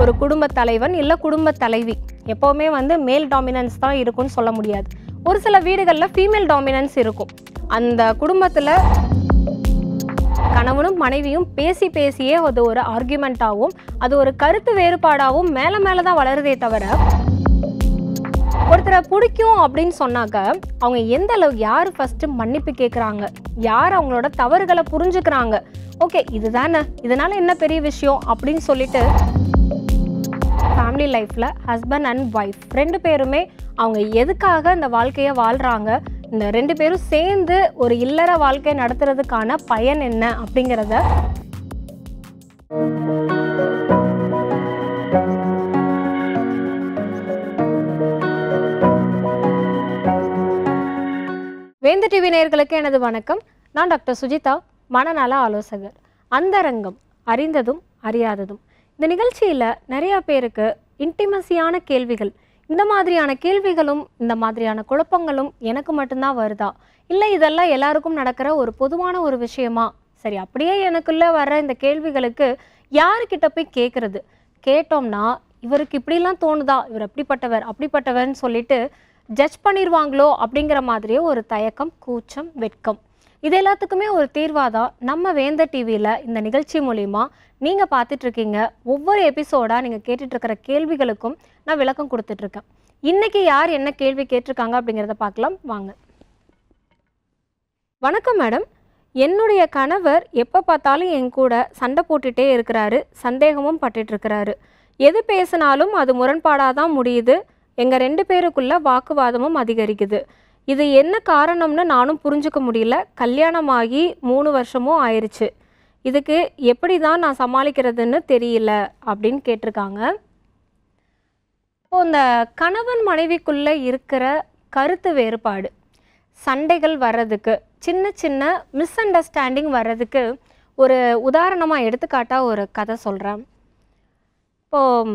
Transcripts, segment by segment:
ஒரு குடும்ப தலைவன் இல்லை குடும்ப தலைவி எப்போவுமே வந்து மேல் டாமினன்ஸ் தான் இருக்கும்னு சொல்ல முடியாது ஒரு சில வீடுகளில் ஃபீமேல் டாமினன்ஸ் இருக்கும் அந்த குடும்பத்தில் கணவனும் மனைவியும் பேசி பேசியே அது ஒரு ஆர்கியூமெண்ட்டாகவும் அது ஒரு கருத்து வேறுபாடாகவும் மேலே மேலே தான் வளருதே தவிர ஒருத்தரை பிடிக்கும் அப்படின்னு சொன்னாக்க அவங்க எந்த அளவுக்கு யார் ஃபர்ஸ்ட் மன்னிப்பு கேட்குறாங்க யார் அவங்களோட தவறுகளை புரிஞ்சுக்கிறாங்க ஓகே இதுதானே இதனால என்ன பெரிய விஷயம் அப்படின்னு சொல்லிட்டு ஃபேமிலி லைஃப்பில் ஹஸ்பண்ட் அண்ட் ஒய்ஃப் ரெண்டு பேருமே அவங்க எதுக்காக இந்த வாழ்க்கையை வாழ்கிறாங்க இந்த ரெண்டு பேரும் சேர்ந்து ஒரு இல்லற வாழ்க்கை நடத்துறதுக்கான பயன் என்ன அப்படிங்கிறத வேந்த டிவி நேயர்களுக்கு எனது வணக்கம் நான் டாக்டர் சுஜிதா மனநல ஆலோசகர் அந்தரங்கம் அறிந்ததும் அறியாததும் இந்த நிகழ்ச்சியில் நிறைய பேருக்கு இன்டிமசியான கேள்விகள் இந்த மாதிரியான கேள்விகளும் இந்த மாதிரியான குழப்பங்களும் எனக்கு மட்டும்தான் வருதா இல்லை இதெல்லாம் எல்லாருக்கும் நடக்கிற ஒரு பொதுவான ஒரு விஷயமா சரி அப்படியே எனக்குள்ள வர இந்த கேள்விகளுக்கு யாருக்கிட்ட போய் கேட்குறது கேட்டோம்னா இவருக்கு இப்படிலாம் தோணுதா இவர் அப்படிப்பட்டவர் அப்படிப்பட்டவர்னு சொல்லிட்டு ஜட்ஜ் பண்ணிடுவாங்களோ அப்படிங்கிற மாதிரியே ஒரு தயக்கம் கூச்சம் வெட்கம் இது எல்லாத்துக்குமே ஒரு தீர்வாக தான் நம்ம வேந்த டிவியில் இந்த நிகழ்ச்சி மூலிமா நீங்கள் பார்த்துட்ருக்கீங்க ஒவ்வொரு எபிசோடாக நீங்கள் கேட்டுட்ருக்கிற கேள்விகளுக்கும் நான் விளக்கம் கொடுத்துட்ருக்கேன் இன்றைக்கி யார் என்ன கேள்வி கேட்டிருக்காங்க அப்படிங்கிறத பார்க்கலாம் வாங்க வணக்கம் மேடம் என்னுடைய கணவர் எப்போ பார்த்தாலும் என் கூட சண்டை போட்டுட்டே இருக்கிறாரு சந்தேகமும் பட்டுட்டு இருக்கிறாரு எது பேசினாலும் அது முரண்பாடாக தான் முடியுது எங்கள் ரெண்டு பேருக்குள்ள வாக்குவாதமும் அதிகரிக்குது இது என்ன காரணம்னு நானும் புரிஞ்சுக்க முடியல கல்யாணமாகி மூணு வருஷமும் ஆயிடுச்சு இதுக்கு எப்படி தான் நான் சமாளிக்கிறதுன்னு தெரியல அப்படின்னு கேட்டிருக்காங்க இப்போ இந்த கணவன் மனைவிக்குள்ளே இருக்கிற கருத்து வேறுபாடு சண்டைகள் வர்றதுக்கு சின்ன சின்ன மிஸ் அண்டர்ஸ்டாண்டிங் வர்றதுக்கு ஒரு உதாரணமாக எடுத்துக்காட்டாக ஒரு கதை சொல்கிறேன் இப்போது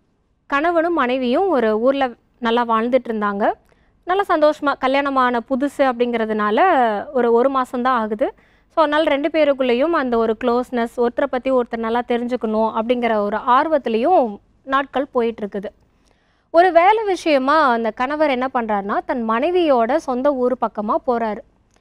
கணவனும் மனைவியும் ஒரு ஊரில் நல்லா வாழ்ந்துட்டு இருந்தாங்க நல்லா சந்தோஷமாக கல்யாணமான புதுசு அப்படிங்கிறதுனால ஒரு ஒரு மாதம்தான் ஆகுது ஸோ அதனால் ரெண்டு பேருக்குள்ளேயும் அந்த ஒரு க்ளோஸ்னஸ் ஒருத்தரை பற்றி ஒருத்தர் நல்லா தெரிஞ்சுக்கணும் அப்படிங்கிற ஒரு ஆர்வத்துலேயும் நாட்கள் போயிட்டுருக்குது ஒரு வேலை விஷயமா அந்த கணவர் என்ன பண்ணுறாருனா தன் மனைவியோட சொந்த ஊர் பக்கமாக போகிறாரு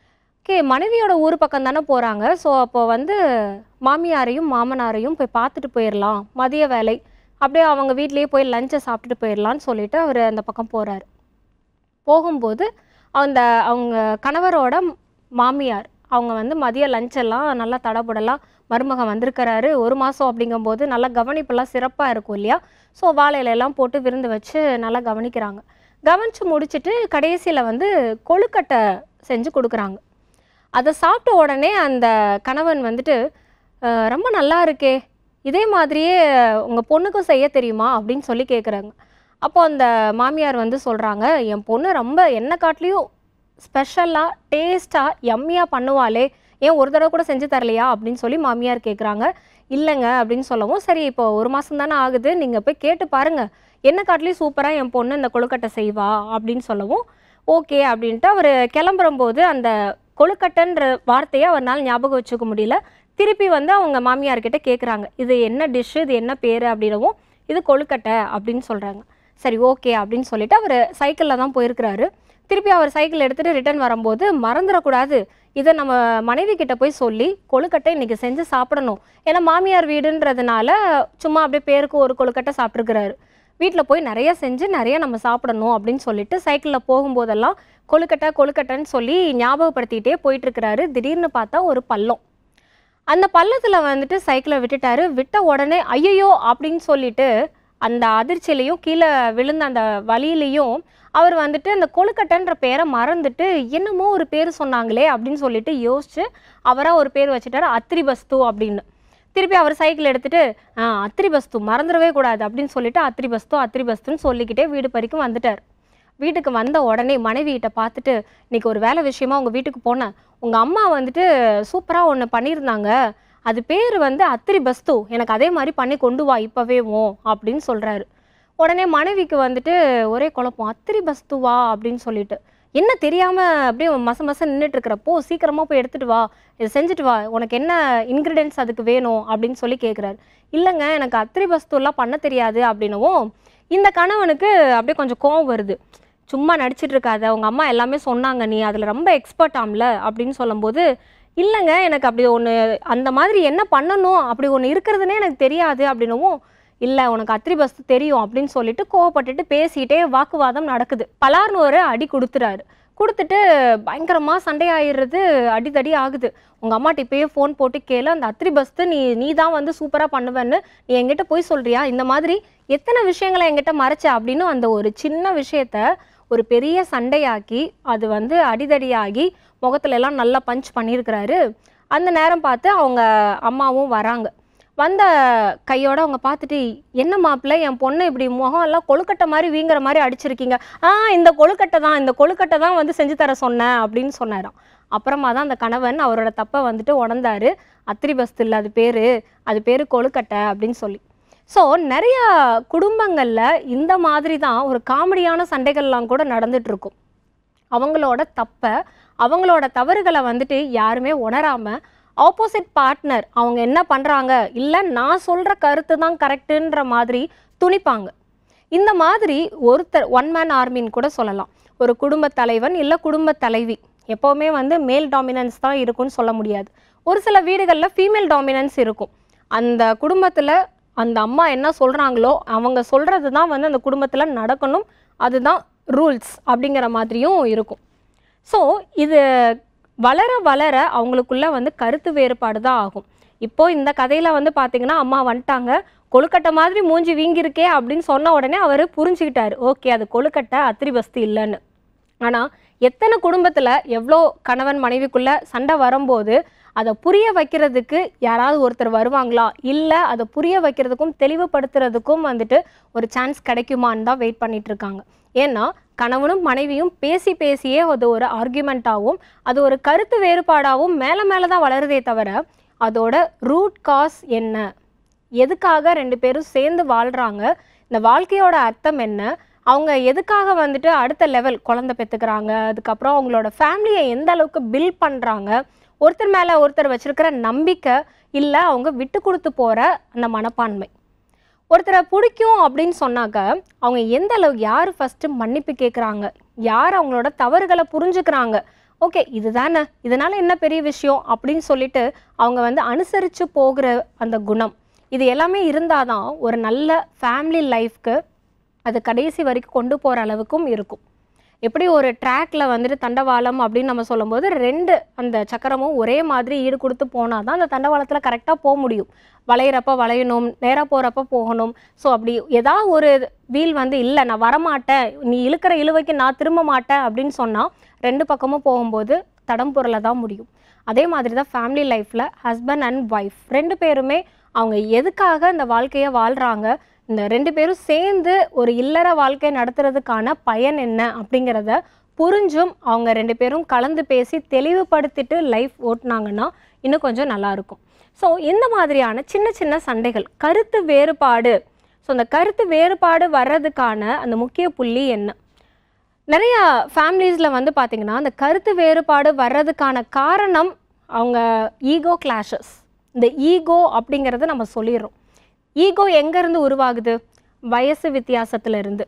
ஓகே மனைவியோட ஊர் பக்கம் தானே போகிறாங்க ஸோ அப்போ வந்து மாமியாரையும் மாமனாரையும் போய் பார்த்துட்டு போயிடலாம் மதிய வேலை அப்படியே அவங்க வீட்லேயே போய் லஞ்சை சாப்பிட்டுட்டு போயிடலான்னு சொல்லிட்டு அவர் அந்த பக்கம் போகிறாரு போகும்போது அந்த அவங்க கணவரோட மாமியார் அவங்க வந்து மதிய லஞ்செல்லாம் நல்லா தடபுடலாம் மருமகன் வந்திருக்கிறாரு ஒரு மாதம் அப்படிங்கும்போது நல்லா கவனிப்பெல்லாம் சிறப்பாக இருக்கும் இல்லையா ஸோ வாழை இலையெல்லாம் போட்டு விருந்து வச்சு நல்லா கவனிக்கிறாங்க கவனித்து முடிச்சுட்டு கடைசியில் வந்து கொழுக்கட்டை செஞ்சு கொடுக்குறாங்க அதை சாப்பிட்ட உடனே அந்த கணவன் வந்துட்டு "அஹ், ரொம்ப நல்லா இருக்கே இதே மாதிரியே உங்கள் பொண்ணுக்கும் செய்ய தெரியுமா அப்படின்னு சொல்லி கேட்குறாங்க அப்போ அந்த மாமியார் வந்து சொல்கிறாங்க என் பொண்ணு ரொம்ப என்ன காட்டிலையும் ஸ்பெஷலாக டேஸ்ட்டாக யம்மியாக பண்ணுவாளே ஏன் ஒரு தடவை கூட செஞ்சு தரலையா அப்படின்னு சொல்லி மாமியார் கேட்குறாங்க இல்லைங்க அப்படின்னு சொல்லவும் சரி இப்போ ஒரு மாதம் தானே ஆகுது நீங்கள் போய் கேட்டு பாருங்க என்ன காட்டிலையும் சூப்பராக என் பொண்ணு இந்த கொழுக்கட்டை செய்வா அப்படின்னு சொல்லவும் ஓகே அப்படின்ட்டு அவர் கிளம்புறம்போது அந்த கொழுக்கட்டைன்ற வார்த்தையை அவரால் ஞாபகம் வச்சுக்க முடியல திருப்பி வந்து அவங்க மாமியார்கிட்ட கேட்குறாங்க இது என்ன டிஷ்ஷு இது என்ன பேர் அப்படின்னவும் இது கொழுக்கட்டை அப்படின்னு சொல்கிறாங்க சரி ஓகே அப்படின்னு சொல்லிட்டு அவர் சைக்கிளில் தான் போயிருக்கிறாரு திருப்பி அவர் சைக்கிள் எடுத்துகிட்டு ரிட்டர்ன் வரும்போது மறந்துடக்கூடாது இதை நம்ம மனைவி கிட்ட போய் சொல்லி கொழுக்கட்டை இன்னைக்கு செஞ்சு சாப்பிடணும் ஏன்னா மாமியார் வீடுன்றதுனால சும்மா அப்படியே பேருக்கு ஒரு கொழுக்கட்டை சாப்பிட்ருக்கிறாரு வீட்டில் போய் நிறைய செஞ்சு நிறைய நம்ம சாப்பிடணும் அப்படின்னு சொல்லிட்டு சைக்கிளில் போகும்போதெல்லாம் கொழுக்கட்டை கொழுக்கட்டைன்னு சொல்லி ஞாபகப்படுத்திக்கிட்டே போயிட்டுருக்கிறாரு திடீர்னு பார்த்தா ஒரு பள்ளம் அந்த பள்ளத்தில் வந்துட்டு சைக்கிளை விட்டுட்டாரு விட்ட உடனே ஐயையோ அப்படின்னு சொல்லிட்டு அந்த அதிர்ச்சியிலையும் கீழே விழுந்த அந்த வலியிலையும் அவர் வந்துட்டு அந்த கொழுக்கட்டைன்ற பேரை மறந்துட்டு என்னமோ ஒரு பேர் சொன்னாங்களே அப்படின்னு சொல்லிட்டு யோசிச்சு அவராக ஒரு பேர் வச்சுட்டாரு அத்திரிபஸ்து அப்படின்னு திருப்பி அவர் சைக்கிள் எடுத்துட்டு "ஆ, அத்திரிபஸ்து மறந்துடவே கூடாது அப்படின்னு சொல்லிட்டு அத்திரிபஸ்து அத்திரிபஸ்துன்னு சொல்லிக்கிட்டே வீடு வரைக்கும் வந்துட்டார் வீட்டுக்கு வந்த உடனே மனைவி கிட்ட பார்த்துட்டு இன்னைக்கு ஒரு வேலை விஷயமா உங்கள் வீட்டுக்கு போனேன் உங்கள் அம்மா வந்துட்டு சூப்பராக ஒன்று பண்ணியிருந்தாங்க அது பேர் வந்து அத்திரி பஸ்து எனக்கு அதே மாதிரி பண்ணி கொண்டு வா இப்போவே ஓ அப்படின்னு சொல்கிறாரு உடனே மனைவிக்கு வந்துட்டு ஒரே குழப்பம் அத்திரி பஸ்துவா அப்படின்னு சொல்லிட்டு என்ன தெரியாமல் அப்படியே மச மச நின்றுட்டு இருக்கிறப்போ சீக்கிரமாக போய் எடுத்துட்டு வா இதை செஞ்சுட்டு வா உனக்கு என்ன இன்க்ரீடியன்ஸ் அதுக்கு வேணும் அப்படின்னு சொல்லி கேட்குறாரு இல்லைங்க எனக்கு அத்திரி பஸ்தூர்லாம் பண்ண தெரியாது அப்படின்னவும் இந்த கணவனுக்கு அப்படியே கொஞ்சம் கோவம் வருது சும்மா நடிச்சிட்டு இருக்காத உங்கள் அம்மா எல்லாமே சொன்னாங்க நீ அதில் ரொம்ப எக்ஸ்பர்ட் ஆம்ல அப்படின்னு சொல்லும்போது இல்லைங்க எனக்கு அப்படி ஒன்று அந்த மாதிரி என்ன பண்ணணும் அப்படி ஒன்று இருக்கிறதுனே எனக்கு தெரியாது அப்படின்னவும் இல்லை உனக்கு அத்திரி பஸ் தெரியும் அப்படின்னு சொல்லிட்டு கோவப்பட்டுட்டு பேசிக்கிட்டே வாக்குவாதம் நடக்குது பலார்னு ஒரு அடி கொடுத்துறாரு கொடுத்துட்டு பயங்கரமாக சண்டை ஆயிடுறது அடிதடி ஆகுது உங்கள் அம்மாட்ட இப்பயே ஃபோன் போட்டு கேளு அந்த அத்திரி பஸ்து நீ நீ தான் வந்து சூப்பராக பண்ணுவேன்னு நீ என்கிட்ட போய் சொல்றியா இந்த மாதிரி எத்தனை விஷயங்களை என்கிட்ட மறைச்ச அப்படின்னு அந்த ஒரு சின்ன விஷயத்த ஒரு பெரிய சண்டையாக்கி அது வந்து அடிதடியாகி முகத்துல எல்லாம் நல்லா பஞ்ச் பண்ணியிருக்கிறாரு அந்த நேரம் பார்த்து அவங்க அம்மாவும் வராங்க வந்த கையோட அவங்க பார்த்துட்டு என்ன மாப்பிள்ளை என் பொண்ணு இப்படி முகம் எல்லாம் கொழுக்கட்டை மாதிரி வீங்குற மாதிரி அடிச்சிருக்கீங்க ஆ இந்த கொழுக்கட்டை தான் இந்த கொழுக்கட்டை தான் வந்து செஞ்சு தர சொன்னேன் அப்படின்னு சொன்னாராம் அப்புறமா தான் அந்த கணவன் அவரோட தப்பை வந்துட்டு உணர்ந்தாரு அத்திரி பஸ்து இல்லை அது பேர் அது பேர் கொழுக்கட்டை அப்படின்னு சொல்லி ஸோ நிறைய குடும்பங்களில் இந்த மாதிரி தான் ஒரு காமெடியான சண்டைகள்லாம் கூட நடந்துட்டு இருக்கும் அவங்களோட தப்பை அவங்களோட தவறுகளை வந்துட்டு யாருமே உணராம ஆப்போசிட் பார்ட்னர் அவங்க என்ன பண்ணுறாங்க இல்லை நான் சொல்கிற கருத்து தான் கரெக்டுன்ற மாதிரி துணிப்பாங்க இந்த மாதிரி ஒருத்தர் ஒன் மேன் ஆர்மின்னு கூட சொல்லலாம் ஒரு குடும்ப தலைவன் இல்லை குடும்ப தலைவி எப்போவுமே வந்து மேல் டாமினன்ஸ் தான் இருக்கும்னு சொல்ல முடியாது ஒரு சில வீடுகளில் ஃபீமேல் டாமினன்ஸ் இருக்கும் அந்த குடும்பத்தில் அந்த அம்மா என்ன சொல்கிறாங்களோ அவங்க சொல்கிறது தான் வந்து அந்த குடும்பத்தில் நடக்கணும் அதுதான் ரூல்ஸ் அப்படிங்கிற மாதிரியும் இருக்கும் ஸோ இது வளர வளர அவங்களுக்குள்ள வந்து கருத்து வேறுபாடு தான் ஆகும் இப்போ இந்த கதையில வந்து பாத்தீங்கன்னா அம்மா வந்துட்டாங்க கொழுக்கட்டை மாதிரி மூஞ்சி வீங்கியிருக்கே அப்படின்னு சொன்ன உடனே அவர் புரிஞ்சுக்கிட்டாரு ஓகே அது கொழுக்கட்டை அத்திரி பஸ்தி இல்லைன்னு ஆனா எத்தனை குடும்பத்துல எவ்வளோ கணவன் மனைவிக்குள்ள சண்டை வரும்போது அதை புரிய வைக்கிறதுக்கு யாராவது ஒருத்தர் வருவாங்களா இல்லை அதை புரிய வைக்கிறதுக்கும் தெளிவுபடுத்துறதுக்கும் வந்துட்டு ஒரு சான்ஸ் கிடைக்குமான்னு தான் வெயிட் பண்ணிட்டு இருக்காங்க ஏன்னா கணவனும் மனைவியும் பேசி பேசியே அது ஒரு ஆர்கியூமெண்ட்டாகவும் அது ஒரு கருத்து வேறுபாடாகவும் மேலே மேலே தான் வளருதே தவிர அதோட ரூட் காஸ் என்ன எதுக்காக ரெண்டு பேரும் சேர்ந்து வாழ்கிறாங்க இந்த வாழ்க்கையோட அர்த்தம் என்ன அவங்க எதுக்காக வந்துட்டு அடுத்த லெவல் குழந்தை பெற்றுக்கிறாங்க அதுக்கப்புறம் அவங்களோட ஃபேமிலியை எந்த அளவுக்கு பில்ட் பண்ணுறாங்க ஒருத்தர் மேலே ஒருத்தர் வச்சிருக்கிற நம்பிக்கை இல்லை அவங்க விட்டு கொடுத்து போகிற அந்த மனப்பான்மை ஒருத்தரை பிடிக்கும் அப்படின்னு சொன்னாக்க அவங்க எந்த அளவுக்கு யார் ஃபஸ்ட்டு மன்னிப்பு கேட்குறாங்க யார் அவங்களோட தவறுகளை புரிஞ்சுக்கிறாங்க ஓகே இதுதானே இதனால என்ன பெரிய விஷயம் அப்படின்னு சொல்லிட்டு அவங்க வந்து அனுசரித்து போகிற அந்த குணம் இது எல்லாமே இருந்தால் தான் ஒரு நல்ல ஃபேமிலி லைஃப்க்கு அது கடைசி வரைக்கும் கொண்டு போகிற அளவுக்கும் இருக்கும் எப்படி ஒரு ட்ராக்ல வந்துட்டு தண்டவாளம் அப்படின்னு நம்ம சொல்லும்போது ரெண்டு அந்த சக்கரமும் ஒரே மாதிரி ஈடு கொடுத்து போனால் தான் அந்த தண்டவாளத்தில் கரெக்டாக போக முடியும் வளையிறப்ப வளையணும் நேராக போகிறப்ப போகணும் ஸோ அப்படி ஏதாவது ஒரு வீல் வந்து இல்லை நான் வரமாட்டேன் நீ இழுக்கிற இழுவைக்கு நான் திரும்ப மாட்டேன் அப்படின்னு சொன்னால் ரெண்டு பக்கமும் போகும்போது தடம் புரள தான் முடியும் அதே மாதிரி தான் ஃபேமிலி லைஃப்பில் ஹஸ்பண்ட் அண்ட் ஒய்ஃப் ரெண்டு பேருமே அவங்க எதுக்காக இந்த வாழ்க்கையை வாழ்கிறாங்க இந்த ரெண்டு பேரும் சேர்ந்து ஒரு இல்லற வாழ்க்கை நடத்துறதுக்கான பயன் என்ன அப்படிங்கிறத புரிஞ்சும் அவங்க ரெண்டு பேரும் கலந்து பேசி தெளிவுபடுத்திட்டு லைஃப் ஓட்டுனாங்கன்னா இன்னும் கொஞ்சம் நல்லா இருக்கும் ஸோ இந்த மாதிரியான சின்ன சின்ன சண்டைகள் கருத்து வேறுபாடு ஸோ அந்த கருத்து வேறுபாடு வர்றதுக்கான அந்த முக்கிய புள்ளி என்ன நிறைய ஃபேமிலிஸில் வந்து பார்த்திங்கன்னா அந்த கருத்து வேறுபாடு வர்றதுக்கான காரணம் அவங்க ஈகோ கிளாஷஸ் இந்த ஈகோ அப்படிங்கிறத நம்ம சொல்லிடுறோம் ஈகோ எங்கேருந்து உருவாகுது வயசு வித்தியாசத்துல இருந்து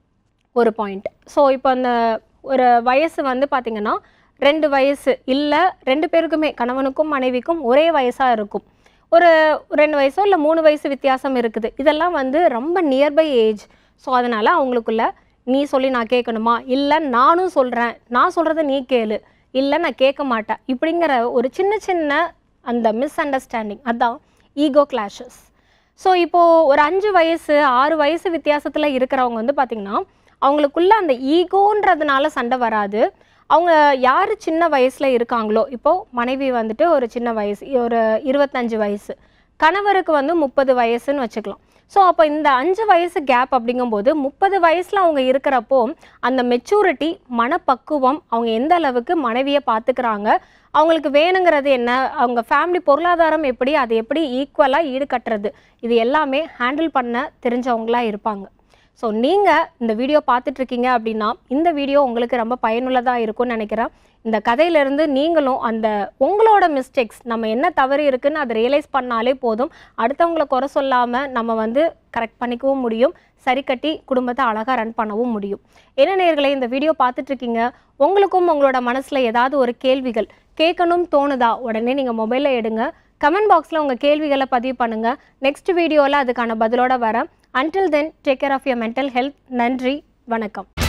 ஒரு பாயிண்ட் ஸோ இப்போ அந்த ஒரு வயசு வந்து பார்த்திங்கன்னா ரெண்டு வயசு இல்லை ரெண்டு பேருக்குமே கணவனுக்கும் மனைவிக்கும் ஒரே வயசாக இருக்கும் ஒரு ரெண்டு வயசோ இல்லை மூணு வயசு வித்தியாசம் இருக்குது இதெல்லாம் வந்து ரொம்ப நியர்பை ஏஜ் ஸோ அதனால் அவங்களுக்குள்ள நீ சொல்லி நான் கேட்கணுமா இல்லை நானும் சொல்கிறேன் நான் சொல்கிறத நீ கேளு இல்லை நான் கேட்க மாட்டேன் இப்படிங்கிற ஒரு சின்ன சின்ன அந்த மிஸ் அண்டர்ஸ்டாண்டிங் அதான் ஈகோ கிளாஷஸ் ஸோ இப்போது ஒரு அஞ்சு வயசு ஆறு வயசு வித்தியாசத்தில் இருக்கிறவங்க வந்து பார்த்திங்கன்னா அவங்களுக்குள்ள அந்த ஈகோன்றதுனால சண்டை வராது அவங்க யார் சின்ன வயசில் இருக்காங்களோ இப்போது மனைவி வந்துட்டு ஒரு சின்ன வயசு ஒரு இருபத்தஞ்சு வயசு கணவருக்கு வந்து முப்பது வயசுன்னு வச்சுக்கலாம் ஸோ அப்போ இந்த அஞ்சு வயசு கேப் அப்படிங்கும்போது முப்பது வயசில் அவங்க இருக்கிறப்போ அந்த மெச்சூரிட்டி மனப்பக்குவம் அவங்க எந்த அளவுக்கு மனைவியை பார்த்துக்கிறாங்க அவங்களுக்கு வேணுங்கிறது என்ன அவங்க ஃபேமிலி பொருளாதாரம் எப்படி அதை எப்படி ஈக்குவலாக ஈடுகட்டுறது இது எல்லாமே ஹேண்டில் பண்ண தெரிஞ்சவங்களா இருப்பாங்க ஸோ நீங்கள் இந்த வீடியோ பார்த்துட்ருக்கீங்க அப்படின்னா இந்த வீடியோ உங்களுக்கு ரொம்ப பயனுள்ளதாக இருக்கும்னு நினைக்கிறேன் இந்த கதையிலேருந்து நீங்களும் அந்த உங்களோட மிஸ்டேக்ஸ் நம்ம என்ன தவறு இருக்குன்னு அதை ரியலைஸ் பண்ணாலே போதும் அடுத்தவங்களை குறை சொல்லாமல் நம்ம வந்து கரெக்ட் பண்ணிக்கவும் முடியும் சரி கட்டி குடும்பத்தை அழகாக ரன் பண்ணவும் முடியும் என்ன நேயர்களே இந்த வீடியோ பார்த்துட்ருக்கீங்க உங்களுக்கும் உங்களோட மனசில் ஏதாவது ஒரு கேள்விகள் கேட்கணும் தோணுதா உடனே நீங்கள் மொபைலில் எடுங்க கமெண்ட் பாக்ஸில் உங்கள் கேள்விகளை பதிவு பண்ணுங்கள் நெக்ஸ்ட் வீடியோவில் அதுக்கான பதிலோட வரேன் until then take care of your mental health நன்றி வணக்கம்